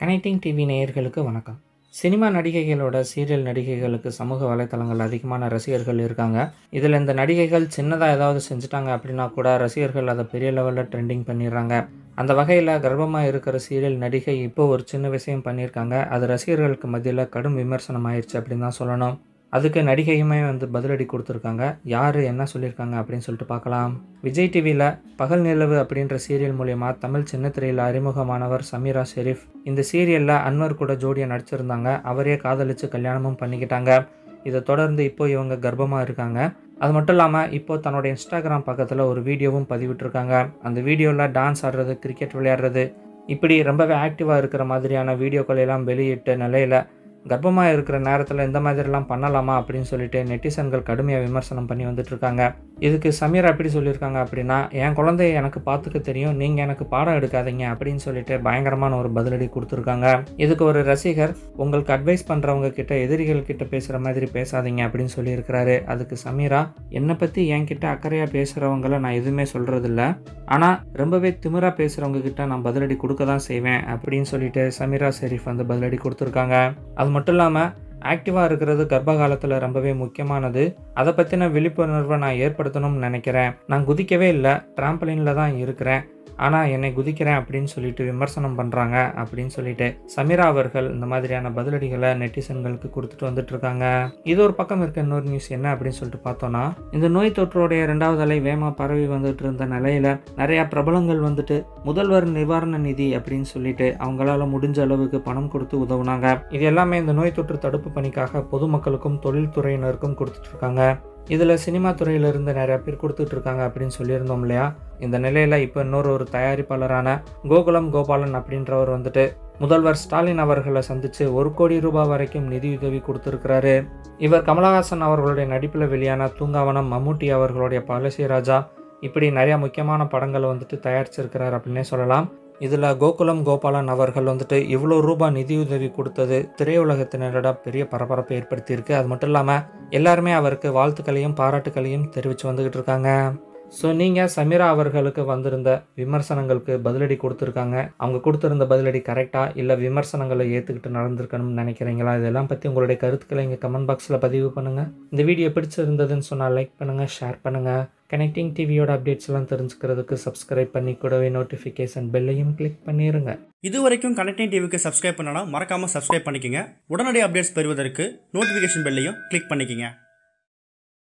connecting TV நேயர்களுக்கு வணக்கம் cinema நடிகைகளோட serial நடிகைகளுக்கு சமூக வலைத்தளங்கள் அதிகமான ரசிகர்கள் இருக்காங்க இதில் இந்த நடிகைகள் சின்னதாக ஏதாவது செஞ்சுட்டாங்க அப்படின்னா கூட ரசிகர்கள் அதை பெரிய லெவலில் ட்ரெண்டிங் பண்ணிடுறாங்க அந்த வகையில் கர்ப்பமாக இருக்கிற சீரியல் நடிகை இப்போ ஒரு சின்ன விஷயம் பண்ணியிருக்காங்க அது ரசிகர்களுக்கு மத்தியில் கடும் விமர்சனம் ஆயிடுச்சு அப்படின்னு தான் சொல்லணும் அதுக்கு நடிகையுமே வந்து பதிலடி கொடுத்துருக்காங்க யார் என்ன சொல்லியிருக்காங்க அப்படின்னு சொல்லிட்டு பார்க்கலாம் விஜய் டிவியில் பகல் நிலவு அப்படின்ற சீரியல் மூலயமா தமிழ் சின்னத்திரையில் அறிமுகமானவர் சமீரா ஷெரீஃப் இந்த சீரியலில் அன்வர் கூட ஜோடியாக நடிச்சிருந்தாங்க அவரே காதலிச்சு கல்யாணமும் பண்ணிக்கிட்டாங்க இதை தொடர்ந்து இப்போ இவங்க கர்ப்பமாக இருக்காங்க அது மட்டும் இல்லாமல் இப்போ தன்னோட இன்ஸ்டாகிராம் பக்கத்தில் ஒரு வீடியோவும் பதிவிட்டிருக்காங்க அந்த வீடியோவில் டான்ஸ் ஆடுறது கிரிக்கெட் விளையாடுறது இப்படி ரொம்பவே ஆக்டிவாக இருக்கிற மாதிரியான வீடியோக்கள் எல்லாம் வெளியிட்ட நிலையில் கர்ப்பமாக இருக்கிற நேரத்தில் இந்த மாதிரிலாம் பண்ணலாமா அப்படின்னு சொல்லிட்டு நெட்டிசன்கள் கடுமையாக விமர்சனம் பண்ணி வந்துட்டு இருக்காங்க இதுக்கு சமீரா எப்படி சொல்லியிருக்காங்க அப்படின்னா என் குழந்தைய எனக்கு பார்த்துக்க தெரியும் நீங்கள் எனக்கு பாடம் எடுக்காதீங்க அப்படின்னு சொல்லிட்டு பயங்கரமான ஒரு பதிலடி கொடுத்துருக்காங்க இதுக்கு ஒரு ரசிகர் உங்களுக்கு அட்வைஸ் பண்ணுறவங்க கிட்ட எதிரிகள் கிட்ட பேசுகிற மாதிரி பேசாதீங்க அப்படின்னு சொல்லியிருக்கிறாரு அதுக்கு சமீரா என்னை பற்றி என்கிட்ட அக்கறையாக பேசுகிறவங்கள நான் எதுவுமே சொல்கிறதில்ல ஆனால் ரொம்பவே திமிராக பேசுகிறவங்க கிட்ட நான் பதிலடி கொடுக்க தான் செய்வேன் அப்படின்னு சொல்லிட்டு சமீரா ஷெரீஃப் வந்து பதிலடி கொடுத்துருக்காங்க அது மட்டும் இல்லாமல் ஆக்டிவாக இருக்கிறது கர்ப்ப காலத்தில் ரொம்பவே முக்கியமானது அதை பற்றின விழிப்புணர்வை நான் ஏற்படுத்தணும்னு நினைக்கிறேன் நான் குதிக்கவே இல்லை ட்ராம்பலினில் தான் இருக்கிறேன் ஆனால் என்னை குதிக்கிறேன் அப்படின்னு சொல்லிட்டு விமர்சனம் பண்ணுறாங்க அப்படின்னு சொல்லிட்டு சமீரா அவர்கள் இந்த மாதிரியான பதிலடிகளை நெட்டிசன்களுக்கு கொடுத்துட்டு வந்துட்டு இருக்காங்க இது ஒரு பக்கம் இருக்க இன்னொரு நியூஸ் என்ன அப்படின்னு சொல்லிட்டு பார்த்தோன்னா இந்த நோய் தொற்றுடைய ரெண்டாவது அலை வேமா பரவி வந்துட்டு இருந்த நிலையில நிறைய பிரபலங்கள் வந்துட்டு முதல்வர் நிவாரண நிதி அப்படின்னு சொல்லிட்டு அவங்களால முடிஞ்ச அளவுக்கு பணம் கொடுத்து உதவுனாங்க இது எல்லாமே இந்த நோய் தொற்று தடுப்பு பணிக்காக பொதுமக்களுக்கும் தொழில்துறையினருக்கும் கொடுத்துட்டு இருக்காங்க இதில் சினிமா துறையிலிருந்து நிறைய பேர் கொடுத்துட்டு இருக்காங்க அப்படின்னு சொல்லியிருந்தோம் இல்லையா இந்த நிலையில் இப்போ இன்னொரு ஒரு தயாரிப்பாளரான கோகுலம் கோபாலன் அப்படின்றவர் வந்துட்டு முதல்வர் ஸ்டாலின் அவர்களை சந்தித்து ஒரு கோடி ரூபாய் வரைக்கும் நிதியுதவி கொடுத்துருக்கிறாரு இவர் கமலஹாசன் அவர்களுடைய நடிப்பில் வெளியான தூங்காவனம் மம்முட்டி அவர்களுடைய பாலசி ராஜா இப்படி நிறையா முக்கியமான படங்களை வந்துட்டு தயாரிச்சிருக்கிறார் அப்படின்னே சொல்லலாம் இதில் கோகுலம் கோபாலன் அவர்கள் வந்துட்டு இவ்வளோ ரூபாய் நிதியுதவி கொடுத்தது திரையுலகத்தினரிடம் பெரிய பரபரப்பை ஏற்படுத்தியிருக்கு அது மட்டும் இல்லாமல் எல்லாருமே அவருக்கு வாழ்த்துக்களையும் பாராட்டுக்களையும் தெரிவித்து வந்துக்கிட்டு இருக்காங்க ஸோ நீங்கள் சமீரா அவர்களுக்கு வந்திருந்த விமர்சனங்களுக்கு பதிலடி கொடுத்துருக்காங்க அவங்க கொடுத்துருந்த பதிலடி கரெக்டாக இல்லை விமர்சனங்களை ஏற்றுக்கிட்டு நடந்திருக்கணும்னு நினைக்கிறீங்களா இதெல்லாம் பற்றி உங்களுடைய கருத்துக்களை இங்கே கமெண்ட் பாக்ஸில் பதிவு பண்ணுங்கள் இந்த வீடியோ பிடிச்சிருந்ததுன்னு சொன்னால் லைக் பண்ணுங்கள் ஷேர் பண்ணுங்கள் கனெக்டிங் டிவியோட அப்டேட்ஸ் எல்லாம் தெரிஞ்சுக்கிறதுக்கு சப்ஸ்கிரைப் பண்ணி கூடவே நோட்டிஃபிகேஷன் பெல்லையும் கிளிக் பண்ணிடுங்க இது வரைக்கும் கனெக்டிங் டிவிக்கு சப்ஸ்கிரைப் பண்ணனா மறக்காமல் சப்ஸ்கிரைப் பண்ணிக்கங்க உடனடி அப்டேட்ஸ் பெறுவதற்கு நோட்டிஃபிகேஷன் பெல்லையும் கிளிக் பண்ணிக்கங்க